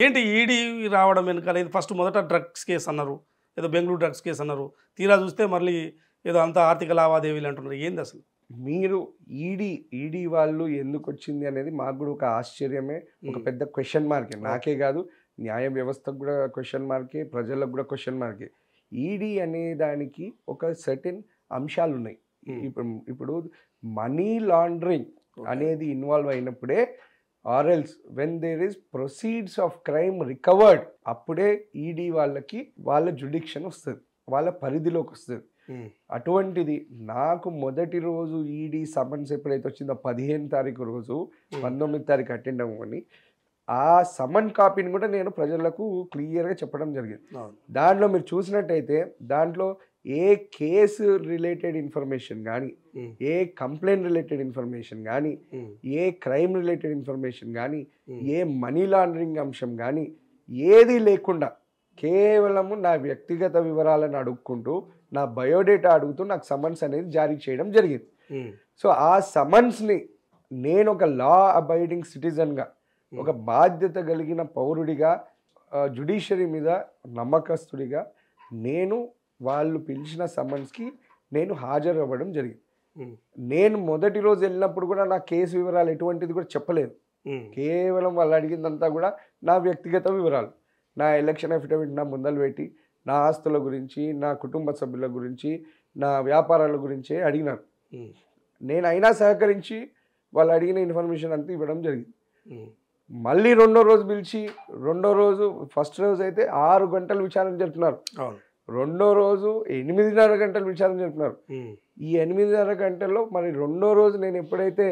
ఏంటి ఈడీ రావడం వెనకాల ఇది ఫస్ట్ మొదట డ్రగ్స్ కేసు అన్నారు ఏదో బెంగళూరు డ్రగ్స్ కేసు అన్నారు తీరా చూస్తే మళ్ళీ ఏదో అంత ఆర్థిక లావాదేవీలు అంటున్నారు ఏంది అసలు మీరు ఈడీ ఈడీ వాళ్ళు ఎందుకు వచ్చింది అనేది మాకు కూడా ఒక ఆశ్చర్యమే ఒక మ్మ్. పెద్ద క్వశ్చన్ మార్కే నాకే కాదు న్యాయ వ్యవస్థకు కూడా క్వశ్చన్ మార్కే ప్రజలకు కూడా క్వశ్చన్ మార్కే ఈడీ అనే దానికి ఒక సర్టెన్ అంశాలు ఉన్నాయి మ్మ్. ఇప్పుడు ఇప్పుడు మనీ లాండరింగ్ అనేది ఇన్వాల్వ్ అయినప్పుడే ఆర్ఎల్స్ when there is proceeds of crime recovered అప్పుడే ఈడీ వాళ్ళకి వాళ్ళ జుడిక్షన్ వస్తుంది వాళ్ళ పరిధిలోకి వస్తుంది ఉమ్, అటువంటిది నాకు మొదటి రోజు ఈడీ సమన్స్ ఎప్పుడైతే వచ్చిందో పదిహేను తారీఖు రోజు ఉమ్, పంతొమ్మిది తారీఖు అటెండ్ అవ్వని ఆ సమన్ కాపీని కూడా నేను ప్రజలకు క్లియర్గా చెప్పడం జరిగింది అవును. దాంట్లో మీరు చూసినట్టయితే దాంట్లో ఏ కేసు రిలేటెడ్ ఇన్ఫర్మేషన్ కానీ ఉమ్, ఏ కంప్లైంట్ రిలేటెడ్ ఇన్ఫర్మేషన్ కానీ ఉమ్, ఏ క్రైమ్ రిలేటెడ్ ఇన్ఫర్మేషన్ కానీ ఉమ్, ఏ మనీ లాండరింగ్ అంశం కానీ ఏది లేకుండా కేవలము నా వ్యక్తిగత వివరాలను అడుక్కుంటూ నా బయోడేటా అడుగుతూ నాకు సమన్స్ అనేది జారీ చేయడం జరిగింది ఉమ్, సో ఆ సమన్స్ని నేను ఒక లా అబైడింగ్ సిటిజన్గా ఒక బాధ్యత కలిగిన పౌరుడిగా జుడిషియరీ మీద నమ్మకస్తుడిగా నేను వాళ్ళు పిలిచిన సమన్స్కి నేను హాజరు అవ్వడం జరిగింది ఉమ్, నేను మొదటి రోజు వెళ్ళినప్పుడు కూడా నా కేసు వివరాలు ఎటువంటిది కూడా చెప్పలేదు ఉమ్, కేవలం వాళ్ళు అడిగిందంతా కూడా నా వ్యక్తిగత వివరాలు నా ఎలక్షన్ అఫిడవిట్ నా ముందలు పెట్టి నా ఆస్తుల గురించి నా కుటుంబ సభ్యుల గురించి నా వ్యాపారాల గురించే అడిగినారు ఉమ్, నేను అయినా సహకరించి వాళ్ళు అడిగిన ఇన్ఫర్మేషన్ అంతా ఇవ్వడం జరిగింది ఉమ్, మళ్ళీ రెండో రోజు పిలిచి రెండో రోజు ఫస్ట్ రోజు అయితే ఆరు గంటలు విచారణ జరుపుతున్నారు అవును రెండో రోజు ఎనిమిదిన్నర గంటలు విచారణ జరుపుతున్నారు ఉమ్, ఈ ఎనిమిదిన్నర గంటల్లో మరి రెండో రోజు నేను ఎప్పుడైతే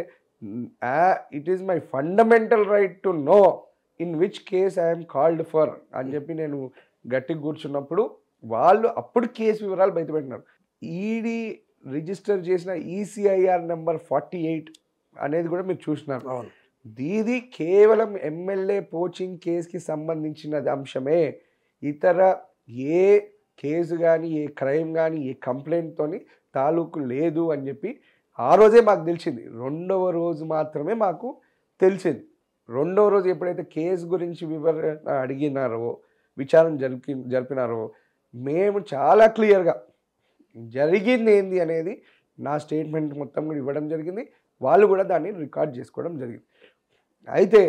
it is my fundamental right to know in which case I'm called for అని చెప్పి నేను గట్టిగా కూర్చున్నప్పుడు వాళ్ళు అప్పుడు కేసు వివరాలు బయటపెట్టినారు ఈడీ రిజిస్టర్ చేసిన ఈసీఐఆర్ నెంబర్ ఫార్టీ ఎయిట్ అనేది కూడా మీరు చూసినారు అవును దీది కేవలం ఎమ్మెల్యే పోచింగ్ కేసుకి సంబంధించిన అంశమే ఇతర ఏ కేసు కానీ ఏ క్రైమ్ కానీ ఏ కంప్లైంట్తోని తాలూకు లేదు అని చెప్పి ఆ రోజే మాకు తెలిసింది రెండవ రోజు మాత్రమే మాకు తెలిసింది రెండవ రోజు ఎప్పుడైతే కేసు గురించి వివరణ అడిగినారో విచారణ జరిపి జరిపినారో మేము చాలా క్లియర్గా జరిగింది ఏంది అనేది నా స్టేట్మెంట్ మొత్తం కూడా ఇవ్వడం జరిగింది వాళ్ళు కూడా దాన్ని రికార్డ్ చేసుకోవడం జరిగింది అయితే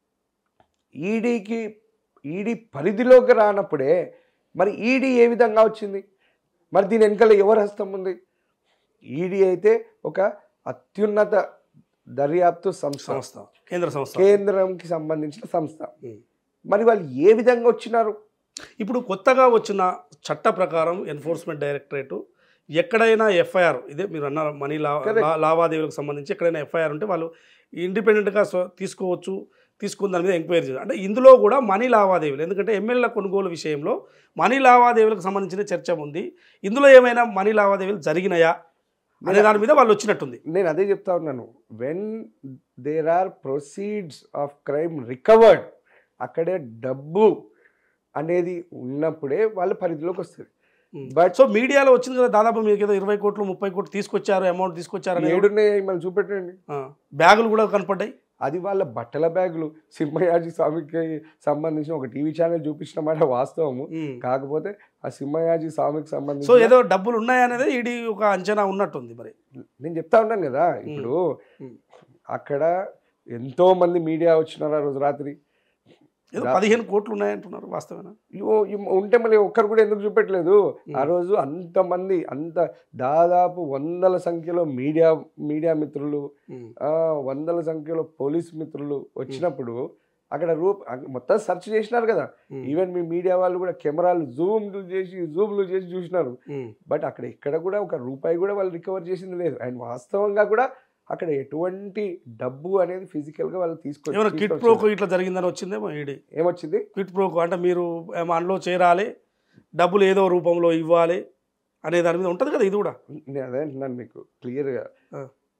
ఈడీకి ఈడీ పరిధిలోకి రానప్పుడే మరి ఈడీ ఏ విధంగా వచ్చింది మరి దీని వెనకాల ఎవరి హస్తం ఉంది ఈడీ అయితే ఒక అత్యున్నత దర్యాప్తు సంస్థ సంస్థ కేంద్ర సంస్థ కేంద్రంకి సంబంధించిన సంస్థ ఉమ్. మరి వాళ్ళు ఏ విధంగా వచ్చినారు ఇప్పుడు కొత్తగా వచ్చిన చట్ట ప్రకారం ఎన్ఫోర్స్మెంట్ డైరెక్టరేట్ ఎక్కడైనా ఎఫ్ఐఆర్ ఇదే మీరు అన్నారు మనీ లా Correct. లా- లావాదేవీలకు సంబంధించి ఎక్కడైనా ఎఫ్ఐఆర్ ఉంటే వాళ్ళు ఇండిపెండెంట్గా స్వ- తీసుకోవచ్చు తీసుకున్న దాని మీద ఎంక్వైరీ చేయాలి అంటే ఇందులో కూడా మనీ లావాదేవీలు ఎందుకంటే ఎమ్మెల్యే కొనుగోలు విషయంలో మనీ లావాదేవీలకు సంబంధించిన చర్చ ఉంది ఇందులో ఏమైనా మనీ లావాదేవీలు జరిగినాయా అనే దాని మీద వాళ్ళు వచ్చినట్టుంది నేను అదే చెప్తా ఉన్నాను when there are proceeds of crime recovered అక్కడే డబ్బు అనేది ఉన్నప్పుడే వాళ్ళ పరిధిలోకి వస్తుంది బట్ సో మీడియాలో వచ్చింది కదా దాదాపు మీకు ఏదో ఇరవై కోట్లు ముప్పై కోట్లు తీసుకొచ్చారు అమౌంట్ తీసుకొచ్చారు అని ఏడున్నాయి మళ్ళీ చూపెట్టండి ఆ, బ్యాగులు కూడా కనపడ్డాయి అది వాళ్ళ బట్టల బ్యాగులు సింహయాజీ స్వామికి సంబంధించిన ఒక టీవీ ఛానల్ చూపించిన మాట వాస్తవము ఉమ్. కాకపోతే ఆ సింహయాజీ స్వామికి సో సంబంధించి ఏదో డబ్బులు ఉన్నాయనేది ఈడీ ఒక అంచనా ఉన్నట్టుంది మరి నేను చెప్తా ఉన్నాను కదా ఇప్పుడు ఉమ్. అక్కడ ఎంతో మంది మీడియా వచ్చినారు ఆ రోజు రాత్రి ఏదో దా- పదిహేను కోట్లు ఉన్నాయంటున్నారు వాస్తవేనా ఇవో ఇమ్ ఉంటే మళ్ళీ ఒక్కరు కూడా ఎందుకు చూపెట్టలేదు ఆ రోజు అంతమంది అంత దాదాపు వందల సంఖ్యలో మీడియా మీడియా మిత్రులు ఉమ్. ఆ, వందల సంఖ్యలో పోలీస్ మిత్రులు వచ్చినప్పుడు అక్కడ రూప్ అక్కడ మొత్తం సెర్చ్ చేసినారు కదా ఉమ్. ఈవెన్ మీ మీడియా వాళ్ళు కూడా కెమెరాలు జూమ్లు చేసి జూమ్లు చేసి చూసినారు ఉమ్. బట్ అక్కడ ఎక్కడ కూడా ఒక రూపాయి కూడా వాళ్ళు రికవర్ చేసింది లేదు అండ్ వాస్తవంగా కూడా అక్కడ ఎటువంటి డబ్బు అనేది physical గా వాళ్ళు తీసుకొచ్చి ఏమైనా కిట్ తీసుకొచ్చారు. ప్రోకో ఇట్లా జరిగిందని వచ్చిందేమో ఈడీ ఏమొచ్చింది క్విట్ ప్రోకో అంటే మీరు ఏమో అందులో చేరాలి డబ్బులు ఏదో రూపంలో ఇవ్వాలి అనే దాని మీద ఉంటుంది కదా ఇది కూడా నేను అదే అంటున్నాను మీకు క్లియర్గా ఆ.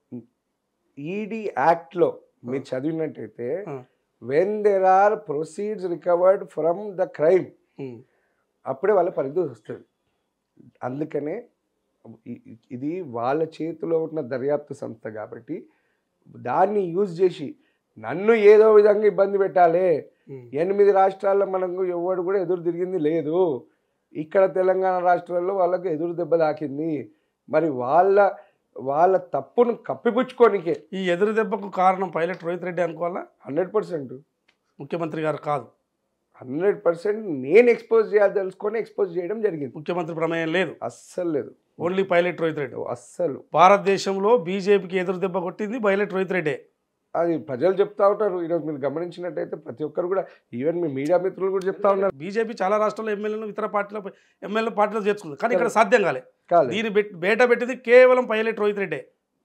ఈడీ యాక్ట్లో మీరు చదివినట్టయితే ఆ. When there are proceeds recovered from the crime um. అప్పుడే వాళ్ళ పరిధి వస్తుంది అందుకనే ఇ- ఇది వాళ్ళ చేతిలో ఉన్న దర్యాప్తు సంస్థ కాబట్టి దాన్ని యూజ్ చేసి నన్ను ఏదో విధంగా ఇబ్బంది పెట్టాలి ఉమ్. ఎనిమిది రాష్ట్రాల్లో మనకు ఎవడు కూడా ఎదురు తిరిగింది లేదు ఇక్కడ తెలంగాణ రాష్ట్రాల్లో వాళ్ళకు ఎదురు దెబ్బ తాకింది మరి వాళ్ళ వాళ్ళ తప్పును కప్పిపుచ్చుకోనికే ఈ ఎదురు దెబ్బకు కారణం పైలట్ రోహిత్ రెడ్డి అనుకోవాలా హండ్రెడ్ పర్సెంట్ ముఖ్యమంత్రి గారు కాదు హండ్రెడ్ పర్సెంట్ నేను ఎక్స్పోజ్ చేయాలదలుచుకొని ఎక్స్పోజ్ చేయడం జరిగింది ముఖ్యమంత్రి ప్రమేయం లేదు అస్సలు లేదు ఓన్లీ పైలట్ రోహిత్ రెడ్డి అస్సలు భారతదేశంలో బీజేపీకి ఎదురు దెబ్బ కొట్టింది పైలట్ రోహిత్ రెడ్డే అది ప్రజలు చెప్తా ఉంటారు ఈరోజు మీరు గమనించినట్టయితే ప్రతి ఒక్కరు కూడా ఈవెన్ మీ మీడియా మిత్రులు కూడా చెప్తా ఉన్నారు బీజేపీ చాలా రాష్ట్రాల్లో ఎమ్మెల్యేలను ఇతర పార్టీల ఎమ్మెల్యే పార్టీలో చేర్చుకుంది కానీ ఇక్కడ సాధ్యం కాలే కాదు దీని బెట్ బేట పెట్టింది కేవలం పైలట్ రోహిత్ రెడ్డే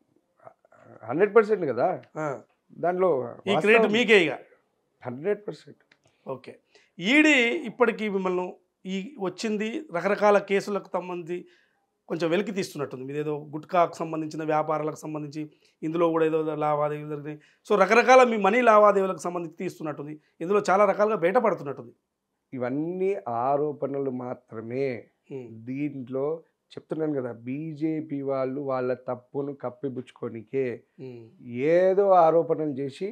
హండ్రెడ్ పర్సెంట్ కదా ఆ. దాంట్లో ఈ క్రెడిట్ మీకే ఇక హండ్రెడ్ పర్సెంట్ ఓకే ఈడీ ఇప్పటికీ మిమ్మల్ని ఈ వచ్చింది రకరకాల కేసులకు సంబంధించి కొంచెం వెలికి తీస్తున్నట్టుంది మీరు ఏదో గుట్కాకు సంబంధించిన వ్యాపారాలకు సంబంధించి ఇందులో కూడా ఏదో లావాదేవీలు జరిగినాయి సో రకరకాల మీ మనీ లావాదేవీలకు సంబంధించి తీస్తున్నట్టుంది ఇందులో చాలా రకాలుగా బయటపడుతున్నట్టుంది ఇవన్నీ ఆరోపణలు మాత్రమే ఉమ్, దీంట్లో చెప్తున్నాను కదా బీజేపీ వాళ్ళు వాళ్ళ తప్పును కప్పిపుచ్చుకోనికే ఉమ్, ఏదో ఆరోపణలు చేసి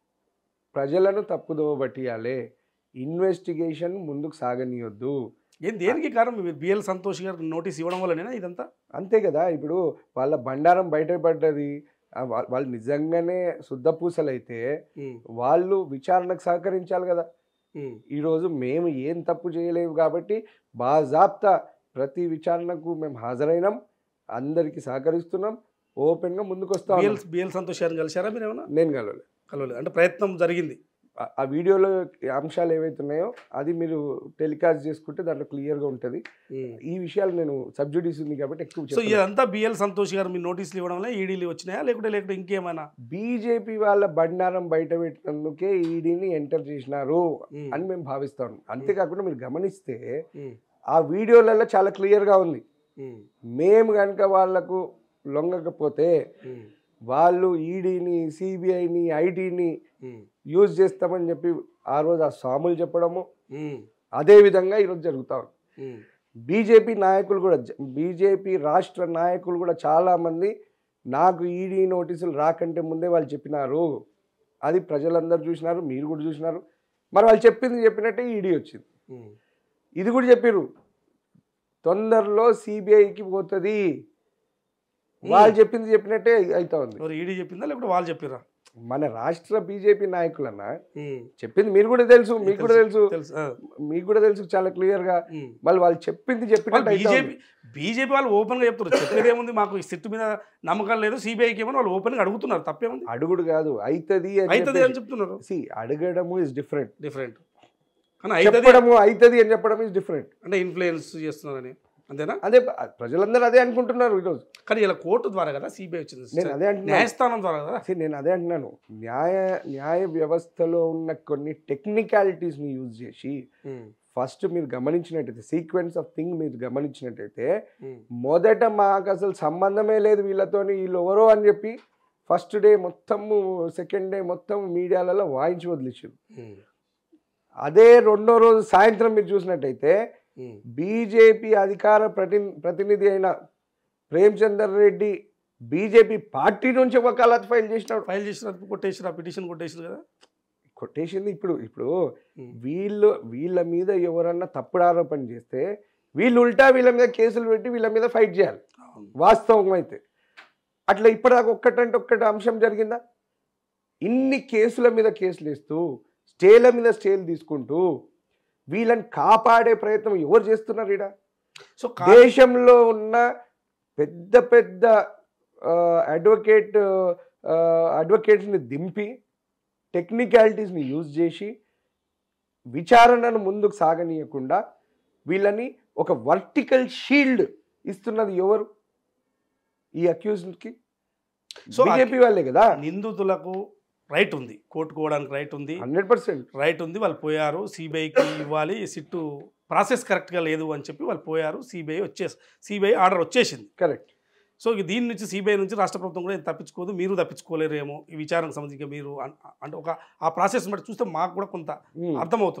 ప్రజలను తప్పుదోవ పట్టియాలి ఇన్వెస్టిగేషన్ ముందుకు సాగనీయొద్దు ఏం దేనికి కారణం మీరు బిఎల్ సంతోష్ గారికి నోటీస్ ఇవ్వడం వల్లనేనా ఇదంతా అంతే కదా ఇప్పుడు వాళ్ళ బండారం బయటపడ్డది ఆ వా- వాళ్ళు నిజంగానే శుద్ధ పూసలైతే ఉమ్, వాళ్ళు విచారణకు సహకరించాలి కదా ఉమ్, ఈరోజు మేము ఏం తప్పు చేయలేము కాబట్టి బాజాప్తా ప్రతి విచారణకు మేము హాజరైనాం అందరికీ సహకరిస్తున్నాం ఓపెన్గా ముందుకు వస్తాం బిఎల్ బిఎల్ సంతోష్ గారిని కలిశారా మీరు ఏమన్నా నేను కలవలేదు కలవలేదు అంటే ప్రయత్నం జరిగింది ఆ- ఆ వీడియోలో అంశాలు ఏవైతే ఉన్నాయో అది మీరు టెలికాస్ట్ చేసుకుంటే దాంట్లో క్లియర్గా ఉంటుంది ఉమ్. ఈ విషయాలు నేను సబ్జుడీస్ ఉంది కాబట్టి ఎక్కువ సో చెప్పను. ఇదంతా బిఎల్ సంతోష్ గారు మీ నోటీసులు ఇవ్వడం వల్ల ఈడీలు వచ్చినాయా లేకుంటే లేకుంటే ఇంకేమైనా బీజేపీ వాళ్ళ బండారం బయట పెట్టినందుకే ఈడీని ఎంటర్ చేసినారు ఉమ్, అని మేము భావిస్తాం అంతేకాకుండా మీరు గమనిస్తే ఉమ్, ఆ వీడియోలలో చాలా క్లియర్గా ఉంది ఉమ్, మేము కనుక వాళ్లకు లొంగకపోతే ఉమ్, వాళ్ళు ఈడీని సిబిఐని ఐటీని ఉమ్, యూజ్ చేస్తామని చెప్పి ఆ రోజు ఆ స్వాములు చెప్పడము ఉమ్, అదే విధంగా ఈరోజు జరుగుతా ఉంది ఉమ్, బీజేపీ నాయకులు కూడా బీజేపీ రాష్ట్ర నాయకులు కూడా చాలామంది నాకు ఈడీ నోటీసులు రాకంటే ముందే వాళ్ళు చెప్పినారు అది ప్రజలందరూ చూసినారు మీరు కూడా చూసినారు మరి వాళ్ళు చెప్పింది చెప్పినట్టే ఈడీ వచ్చింది ఉమ్. ఇది కూడా చెప్పారు తొందరలో సిబిఐకి పోతుంది వాళ్ళు చెప్పింది చెప్పినట్టే అవుతా ఉంది ఎవరు ఈడీ చెప్పిందా లేకుంటే వాళ్ళు చెప్పిరా మన రాష్ట్ర బీజేపీ నాయకులన్న చెప్పింది మీరు కూడా తెలుసు మీకు కూడా తెలుసు తెలుసు ఆ, మీకు కూడా తెలుసు చాలా క్లియర్ గా ఉమ్. మళ్ళీ వాళ్ళు చెప్పింది వాళ్ళు చెప్పినట్టు అవుతా బీజేపీ ఉంది. బీజేపీ వాళ్ళు ఓపెన్ గా చెప్తున్నారు చెప్పేది ఏముంది మాకు ఈ సిట్టు మీద నమ్మకం లేదు సిబిఐకి ఏమో వాళ్ళు ఓపెన్ గా అడుగుతున్నారు తప్పేముంది అడుగుడు కాదు అవుతుంది అవుతుంది అని చెప్తున్నారు సి అడగడము ఇస్ డిఫరెంట్ డిఫరెంట్ కానీ అవుతుంది చెప్పడము అవుతుంది అని చెప్పడం ఇస్ డిఫరెంట్ అంటే ఇన్ఫ్లుయెన్స్ చేస్తున్నారని అంతేనా అదే ప్రజలందరూ అదే అనుకుంటున్నారు ఈరోజు కానీ ఇలా కోర్టు ద్వారా కదా సిబిఐ వచ్చింది నేను అదే అంటున్నాను న్యాయస్థానం ద్వారా కదా See, నేను అదే అంటున్నాను న్యాయ న్యాయ వ్యవస్థలో ఉన్న కొన్ని టెక్నికాలిటీస్ని యూజ్ చేసి ఉమ్, ఫస్ట్ మీరు గమనించినట్టయితే సీక్వెన్స్ ఆఫ్ థింగ్ మీరు గమనించినట్టయితే ఉమ్, మొదట మాకు అసలు సంబంధమే లేదు వీళ్ళతోని వీళ్ళు ఎవరో అని చెప్పి ఫస్ట్ డే మొత్తము సెకండ్ డే మొత్తం మీడియాలలో వాయించి వదిలేసారు ఉమ్, అదే రెండో రోజు సాయంత్రం మీరు చూసినట్టయితే ఉమ్, బీజేపీ అధికార ప్రతి ప్రతినిధి అయిన ప్రేమ్చందర్ రెడ్డి బీజేపీ పార్టీ నుంచి వకాలత్ ఫైల్ చేసినాడు ఫైల్ చేసిన కొట్టేసిన పిటిషన్ కొట్టేసిన కదా కొట్టేసింది ఇప్పుడు ఇప్పుడు ఉమ్, వీళ్ళు వీళ్ళ మీద ఎవరన్నా తప్పుడు ఆరోపణ చేస్తే వీళ్ళు ఉల్టా వీళ్ళ మీద కేసులు పెట్టి వీళ్ళ మీద ఫైట్ చేయాలి అవును. వాస్తవం అయితే అట్లా ఇప్పటిదాకా ఒక్కటంటే ఒక్కటి అంశం జరిగిందా ఇన్ని కేసుల మీద కేసులు వేస్తూ స్టేల మీద స్టేలు తీసుకుంటూ వీళ్ళని కాపాడే ప్రయత్నం ఎవరు చేస్తున్నారు ఈడ సో కా- దేశంలో ఉన్న పెద్ద పెద్ద అడ్వకేట్ అడ్వకేట్స్ని దింపి టెక్నికాలిటీస్ని యూజ్ చేసి విచారణను ముందుకు సాగనీయకుండా వీళ్ళని ఒక వర్టికల్ షీల్డ్ ఇస్తున్నది ఎవరు ఈ అక్యూజ్డ్కి సో బీజేపీ వాళ్ళే కదా నిందితులకు రైట్ ఉంది కోర్టుకోవడానికి రైట్ ఉంది హండ్రెడ్ పర్సెంట్ రైట్ ఉంది వాళ్ళు పోయారు సిబిఐకి ఇవ్వాలి సిట్టు ప్రాసెస్ కరెక్ట్గా లేదు అని చెప్పి వాళ్ళు పోయారు సిబిఐ వచ్చేసి సిబిఐ ఆర్డర్ వచ్చేసింది కరెక్ట్ సో ఇక దీని నుంచి సిబిఐ నుంచి రాష్ట్ర ప్రభుత్వం కూడా ఏం తప్పించుకోదు మీరు తప్పించుకోలేరేమో ఈ విచారణకు సంబంధించి ఇక మీరు అన్- అంటే ఒక ఆ ప్రాసెస్ బట్టి చూస్తే మాకు కూడా కొంత అర్థమవుతుంది